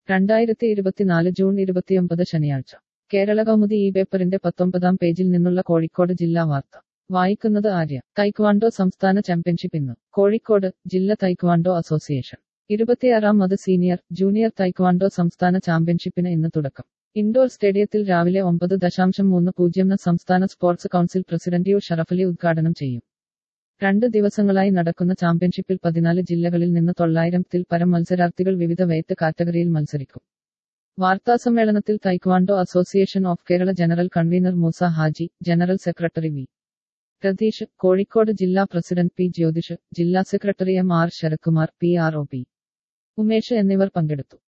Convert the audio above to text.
രണ്ടായിരത്തി ഇരുപത്തിനാല് ജൂൺ ഇരുപത്തിയൊമ്പത് ശനിയാഴ്ച കേരള കൗമുദി ഈ പേപ്പറിന്റെ പത്തൊമ്പതാം പേജിൽ നിന്നുള്ള കോഴിക്കോട് ജില്ലാ വാർത്ത വായിക്കുന്നത് ആര്യ തൈക്വാണ്ടോ സംസ്ഥാന ചാമ്പ്യൻഷിപ്പ് ഇന്ന് കോഴിക്കോട് ജില്ല തൈക്വാണ്ടോ അസോസിയേഷൻ ഇരുപത്തിയാറാമത് സീനിയർ ജൂനിയർ തൈക്വാണ്ടോ സംസ്ഥാന ചാമ്പ്യൻഷിപ്പിന് ഇന്ന് തുടക്കം ഇൻഡോർ സ്റ്റേഡിയത്തിൽ രാവിലെ ഒമ്പത് ദശാംശം മൂന്ന് പൂജ്യം സംസ്ഥാന sports council president U Sharafali ഉദ്ഘാടനം ചെയ്യും രണ്ട് ദിവസങ്ങളായി നടക്കുന്ന ചാമ്പ്യൻഷിപ്പിൽ പതിനാല് ജില്ലകളിൽ നിന്ന് തൊള്ളായിരത്തിൽ പരം മത്സരാർത്ഥികൾ വിവിധ വെയ്ത്ത് കാറ്റഗറിയിൽ മത്സരിക്കും വാർത്താസമ്മേളനത്തിൽ taekwondo association of Kerala general convener Moosa Haji general secretary V Pratheesh Kozhikode ജില്ലാ പ്രസിഡന്റ് പി ജ്യോതിഷ് ജില്ലാ secretary M R Sarathkumar P R O P Umesh എന്നിവർ പങ്കെടുത്തു